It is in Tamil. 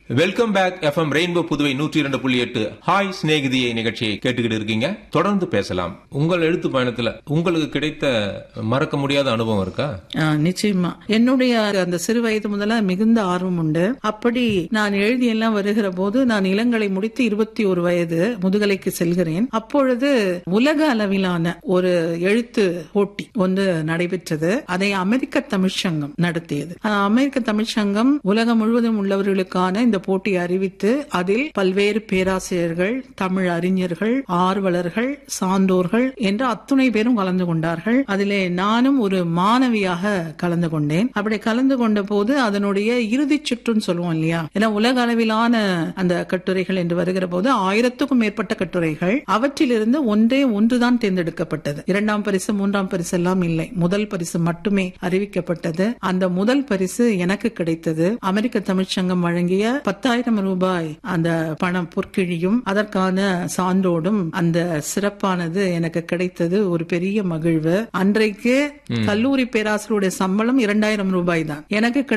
welcome back FM rainbow Puduvai நூற்றி இரண்டு புள்ளி எட்டு ஹாய் சிநேகிதியை நிகழ்ச்சியை கேட்டுக்கிட்டு இருக்கீங்க தொடர்ந்து பேசலாம் உங்கள் எழுத்து பயணத்துல உங்களுக்கு கிடைத்த மறக்க முடியாத அனுபவம் இருக்கா ஆ, நிச்சயமா என்னுடைய அந்த சிறு வயது முதல்ல மிகுந்த ஆர்வம் உண்டு அப்படி நான் எழுதியெல்லாம் வருகிற போது நான் இளங்கலை முடித்து இருபத்தி ஒரு வயது முதுகலைக்கு செல்கிறேன் அப்பொழுது உலக அளவிலான ஒரு எழுத்து போட்டி ஒன்று நடைபெற்றது அதை அமெரிக்க தமிழ்ச்சங்கம் நடத்தியது அந்த அமெரிக்க தமிழ்ச்சங்கம் உலகம் முழுவதும் உள்ளவர்களுக்கான இந்த போட்டியை அறிவித்து அதில் பல்வேறு பேராசிரியர்கள் தமிழ் அறிஞர்கள் ஆர்வலர்கள் சான்றோர்கள் என்று அத்துணை பேரும் கலந்து கொண்டார்கள் அதிலே நானும் ஒரு மாணவியாக கலந்து கொண்டேன் அப்படி கலந்து கொண்ட போது அதனுடைய இறுதி சுற்றுன்னு சொல்லுவோம் இல்லையா ஏன்னா உலக அளவிலான அந்த கட்டுரைகள் என்று வருகிற போது ஆயிரத்துக்கும் மேற்பட்ட கட்டுரைகள் அவற்றிலிருந்து ஒன்றே ஒன்றுதான் தேர்ந்தெடுக்கப்பட்டது இரண்டாம் பரிசு மூன்றாம் பரிசு எல்லாம் இல்லை முதல் பரிசு மட்டுமே அறிவிக்கப்பட்டது அந்த முதல் பரிசு எனக்கு கிடைத்தது அமெரிக்க தமிழ்ச்சங்கம் வழங்கிய பத்தாயிரம் ரூபாய் அந்த பணம் பொற்கிழியும் அதற்கான சான்றோடும் அந்த சிறப்பானது எனக்கு கிடைத்தது ஒரு பெரிய மகிழ்வு அன்றைக்கு கல்லூரி பேராசிரியருடைய சம்பளம் இரண்டாயிரம் ரூபாய் தான் எனக்கு கிடை-